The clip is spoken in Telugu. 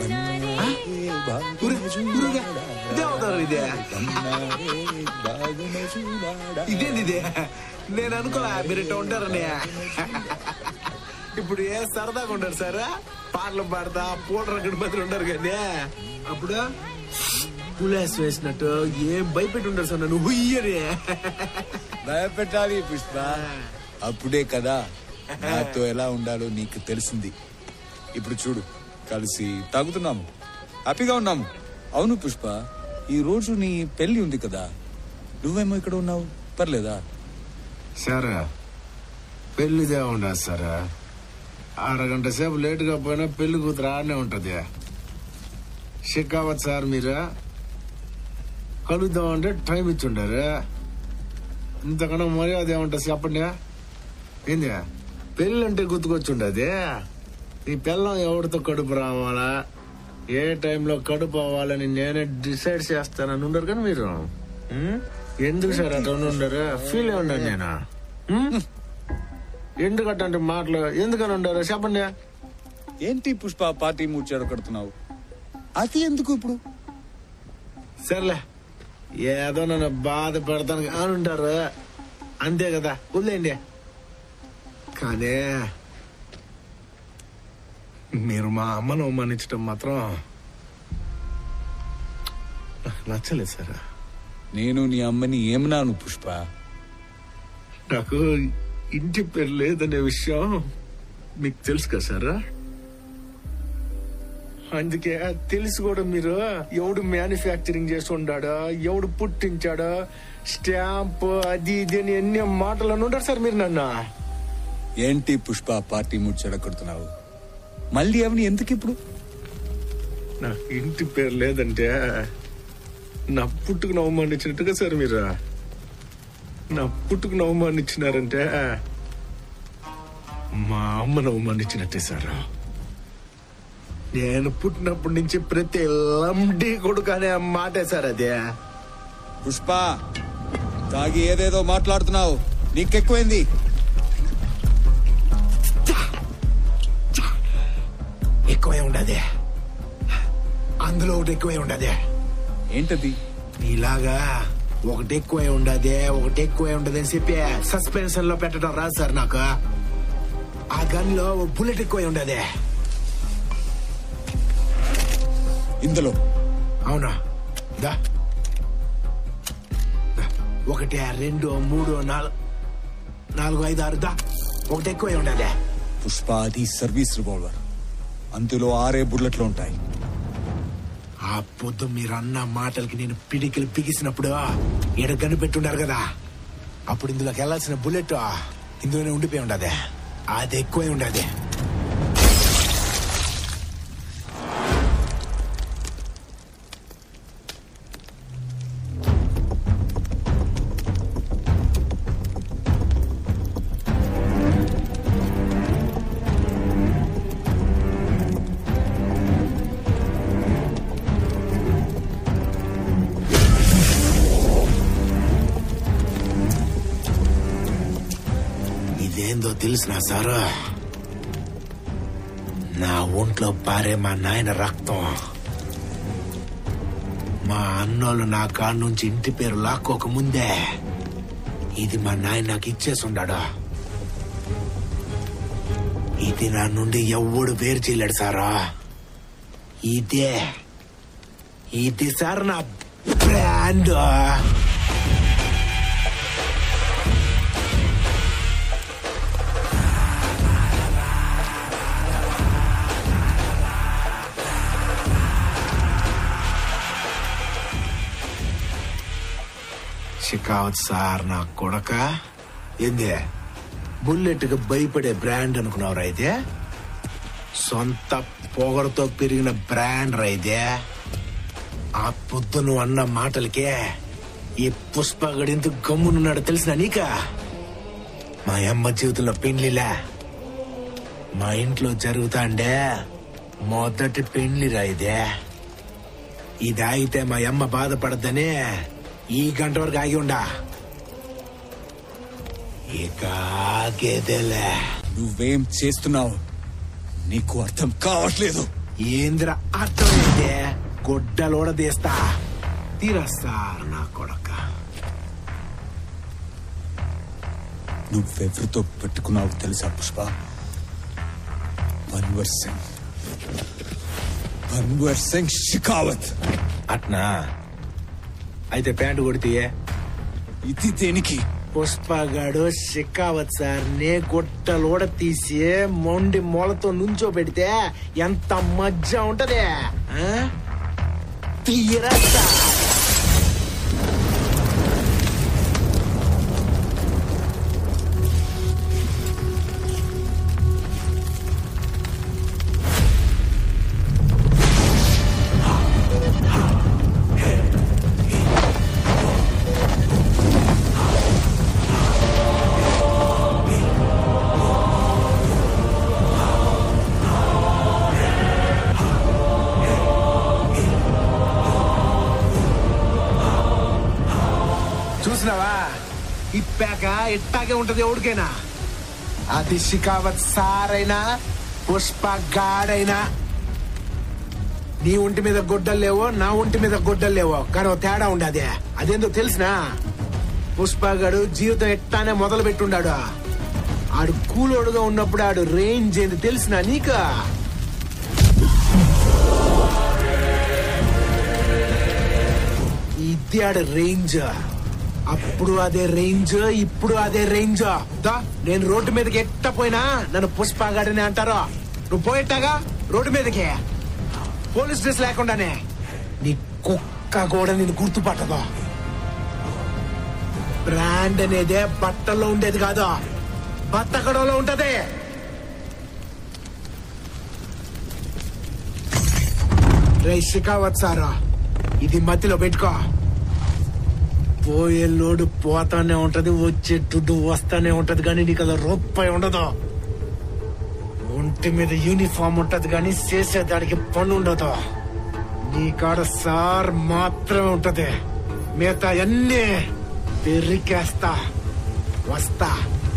ఇదే అవుతారు ఇదే ఇదేంది ఇదే నేను అనుకోలే మీరు ఇట్లా ఉంటారని ఇప్పుడు ఏ సరదాగా ఉంటారు సార్ పాటలు పాడతా పూట రకడి మంది ఉంటారు కానీ అప్పుడు పులేస్ వేసినట్టు ఏం భయపెట్టి ఉంటారు సార్ నన్ను హుయ్యని భయపెట్టాలి పుష్ప అప్పుడే కదా నాతో ఎలా ఉండాలో నీకు తెలిసింది ఇప్పుడు చూడు కలిసి తాగుతున్నాము హ్యాపీగా ఉన్నాము అవును పుష్ప ఈ రోజు నీ పెళ్లి ఉంది కదా నువ్వేమో ఇక్కడ ఉన్నావు పర్లేదా సార్ పెళ్లిదే ఉండదు సార్ అరగంట సేపు లేటుగా పోయినా పెళ్లి కూతురు ఆడనే ఉంటది షికావత్ సార్ మీరు కలుద్దామంటే టైం ఇచ్చి ఉండారు ఇంతకన్నా మర్యాద ఏముంటుంది చెప్పండి ఏంది పెళ్ళి అంటే గుర్తుకొచ్చి ఉండదు ఈ పిల్లం ఎవరితో కడుపు రావాలా ఏ టైంలో కడుపు అవ్వాలని నేనే డిసైడ్ చేస్తానని ఉండరు కానీ మీరు ఉం? ఎందుకు సార్ అట్లా ఉండరు ఫీల్ అయి ఉండను నేను ఉం? ఎందుకు అట్లాంటి మాటలు ఎందుకని ఉండరు చెప్పండి ఏంటి పుష్ప పార్టీ మూడ్ చెడగొడుతున్నావు అది ఎందుకు ఇప్పుడు సర్లే ఏదో నన్ను బాధ పెడతాను అని ఉంటారు అంతే కదా వదిలేండి కానీ మీరు మా అమ్మను అవమానించడం మాత్రం నాకు నచ్చలేదు సార్ నేను నీ అమ్మని ఏమన్నాను పుష్ప నాకు ఇంటి పేరు లేదనే విషయం మీకు తెలుసు కదా సార్ అందుకే తెలిసి కూడా మీరు ఎవడు మ్యానుఫ్యాక్చరింగ్ చేసి ఉండాడో ఎవడు పుట్టించాడో స్టాంప్ అది ఇది అని ఎన్ని మాటలు అని ఉంటారు సార్ మీరు నన్ను ఏంటి పుష్ప పార్టీ మూడ్ చెడగొడుతున్నావు మళ్ళీ అవని ఎందుకు ఇప్పుడు నాకు ఇంటి పేరు లేదంటే నా పుట్టుకు అవమానించినట్టుగా సార్ మీరు నా పుట్టుకు అవమానించినారంటే మా అమ్మను అవమానించినట్టే సార్ నేను పుట్టినప్పటి నుంచి ప్రతి లండి కొడుకు అనే మాటే సార్ అదే పుష్ప తాగి ఏదేదో మాట్లాడుతున్నావు నీకెక్కువైంది ఎక్కువే ఉండదే అందులో ఒకటి ఎక్కువే ఉండదే ఏంటది ఇలాగా ఒకటి ఎక్కువే ఉండదే ఒకటి ఎక్కువే ఉండదు అని చెప్పి సస్పెన్షన్ లో పెట్టడం రాదు సార్ నాకు ఆ గన్ లో ఓ బుల్లెట్ ఎక్కువే ఉండదే ఇందులో అవునా దా దా. ఒకటి రెండు మూడు నాలుగు నాలుగు ఐదు ఆరు దా ఒకటి ఎక్కువే ఉండదే పుష్ప అది సర్వీస్ రివాల్వర్ అందులో ఆరే బుల్లెట్లు ఉంటాయి ఆ పొద్దు మీరు అన్న మాటలకి నేను పిడికిలు పిగిసినప్పుడు ఈడ కనిపెట్టుండారు కదా అప్పుడు ఇందులోకి వెళ్ళాల్సిన బుల్లెట్ ఇందులోనే ఉండిపోయి ఉండదే అది ఎక్కువే ఉండదే ఇదేందో తెలిసిన సారు నా ఒంట్లో పారే మా నాయన రక్తం మా అన్నోళ్ళు నా కాడ నుంచి ఇంటి పేరు లాక్కోక ముందే ఇది మా నాయన నాకు ఇచ్చేసి ఉండాడు ఇది నా నుండి ఎవ్వడు వేరు చేయలేడు సారా ఇదే ఇది సార్ నా బ్రాండ్ షికావత్ సార్ నా కొడక ఏంది బుల్లెట్ కి భయపడే బ్రాండ్ అనుకున్నావు అయితే సొంత పొగరుతో పెరిగిన బ్రాండ్ రైతే ఆ పొద్దు నువ్వు అన్న మాటలకే ఈ పుష్పగడింత గమ్మునున్నాడు తెలిసిన నీక మా అమ్మ జీవితంలో పెళ్లిలా మా ఇంట్లో జరుగుతాండే మొదటి పెళ్లి రాయిదే ఇది ఆగితే మా అమ్మ బాధపడద్దని ఈ గంట వరకు ఆగి ఉండా ఇక ఆగేదేలే నువ్వేం చేస్తున్నావు నీకు అర్థం కావట్లేదు ఏంద్ర అర్థమైందే గొడ్డలోడ తీస్తా తీరస్తా నా కొడక నువ్వెవరితో పెట్టుకున్నావు తెలుసా పుష్ప వన్వర్ సింగ్ వన్వర్ సింగ్ షికావత్ అట్నా అయితే ప్యాంటు కొడితే ఇది దేనికి పుష్పగాడు షికావత్ సార్ నే గుట్టలోడ తీసి మొండి మొలతో నుంచో పెడితే ఎంత మజ్జ ఉంటది ఆ? తీయరా సార్ చూసినావా ఇప్పాక ఇట్టాగే ఉంటది ఎవరికైనా అది షికావత్ సారైనా పుష్ప గాడైనా నీ ఒంటి మీద గుడ్డలు లేవో నా ఒంటి మీద గుడ్డలు లేవో కానీ ఓ తేడా ఉండదే అదేందో తెలిసినా పుష్పగాడు జీవితం ఎట్టానే మొదలు పెట్టుండాడు ఆడు కూలోడుగా ఉన్నప్పుడు ఆడు రేంజ్ ఏంది తెలిసినా నీకు ఇది ఆడు రేంజ్ అప్పుడు అదే రేంజ్ ఇప్పుడు అదే రేంజ్ దా నేను రోడ్డు మీదకి ఎట్ట పోయినా నన్ను పుష్పగాడని అంటారు నువ్వు పోయేట్టాగా రోడ్డు మీదకి పోలీస్ డ్రెస్ లేకుండానే నీ కుక్క కూడా నేను గుర్తుపట్టదు బ్రాండ్ అనేదే బట్టల్లో ఉండేది కాదు బత్తకడంలో ఉంటది రే షికావత్ సారా ఇది మధ్యలో పెట్టుకో పోయే లోడు పోతానే ఉంటది వచ్చే దుడ్డు వస్తానే ఉంటది కానీ నీకు అలా రూపాయి ఉండదు ఒంటి మీద యూనిఫామ్ ఉంటది కానీ చేసేదానికి పని ఉండదు నీ కాడ సార్ మాత్రమే ఉంటది మిగతా అన్నీ పెరికేస్తా వస్తా